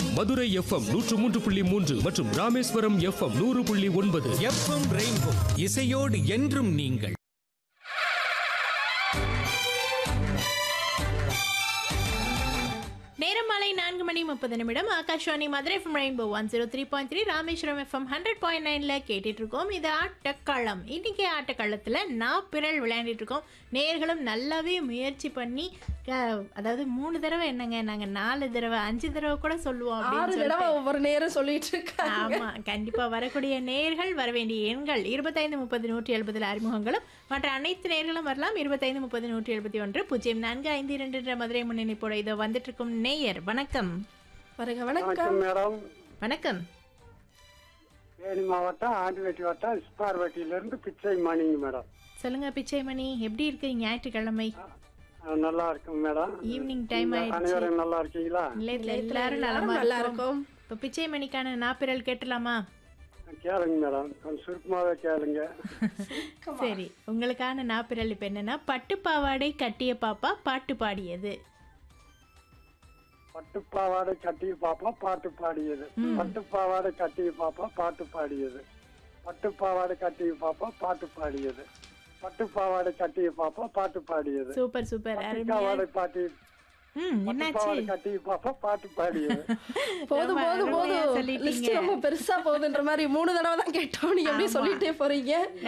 Madurai FM நூற்று மூன்று புள்ளி மூன்று மற்றும் ராமேஸ்வரம் எஃப்எம் நூறு புள்ளி ஒன்பது எஃப்எம் ரெயின்போ இசையோடு என்றும் நீங்கள் நேரம் மாலை நான்கு மணி முப்பது நிமிடம் Akashvani Madurai FM rainbow one zero three point three Rameswaram FM hundred point நைன்ல கேட்டுட்டு இருக்கோம் இது ஆட்டக்களம் இன்னைக்கு ஆட்டக்களத்தில் நான் பிறல் விளையாண்டுட்டு இருக்கோம் நேர்களும் நல்லாவே முயற்சி பண்ணி க- அதாவது மூணு தடவை என்னங்க நாங்க நாலு தடவை அஞ்சு தடவை கூட சொல்லுவோம் ஆறு அப்படின்னு தடவை சொல்லிட்டு ஒவ்வொரு நேரம் சொல்லிட்டு இருக்காங்க ஆமா கண்டிப்பா வரக்கூடிய நேர்கள் வர வேண்டிய எண்கள் இருபத்தைந்து முப்பது நூற்றி எழுபதில் அறிமுகங்களும் மற்ற அனைத்து நேர்களும் வரலாம் இருபத்தைந்து முப்பது நூற்றி எழுபத்தி ஒன்று பூஜ்ஜியம் நான்கு ஐந்து இரண்டு என்ற மதுரை முன்னணிப்போட இதோ வந்துட்டு இருக்கும் நேயர் வணக்கம் பாருங்க வணக்கம் வணக்கம் மேடம் வணக்கம் தேனி மாவட்டம் ஆண்டிவேட்டி வட்டம் இஸ்பார்வட்டியிலிருந்து பிச்சை மணிங்க மேடம் சொல்லுங்க பிச்சைமணி எப்படி இருக்கு ஞாயிற்றுக்கிழமை ஆ, நல்லா இருக்கும் மேடம் ஈவினிங் டைம் ஆயிடுச்சு அனைவரும் நல்லா இருக்கீங்களா நிலையத்துல எல்லாரும் நலமா நல்லா இருக்கும் இருக்கும் இப்ப பிச்சைமணிக்கான நாப்பிரல் கேட்டலாமா கேளுங்க மேடம் கொஞ்சம் சுருக்கமாவே கேளுங்க சரி உங்களுக்கான நாப்பிரல் இப்ப என்னன்னா பட்டு பாவாடை கட்டிய பாப்பா பாட்டு பாடியது பட்டு பாவாடை கட்டி பாப்பா பாட்டு பாடியது பட்டு பாவாடை கட்டி பாப்பா பாட்டு பாடியது பட்டு பாவாடை கட்டி பாப்பா பாட்டு பாடியது பட்டு பாவாடை கட்டி பாப்பா பாட்டு பாடியது சூப்பர் சூப்பர் அருமையா பாவாடை பாட்டி ம் பட்டு என்னாச்சு பாவாடை கட்டி பாப்பா பாட்டு பாடியது போதும் ரொம்ப போதும் அருமையா போதும் சொல்லிட்டீங்க. லிஸ்ட் ரொம்ப பெருசா போகுதுன்ற மாதிரி மூணு தடவை தான் கேட்டோம் நீங்க எப்படி சொல்லிட்டே போறீங்க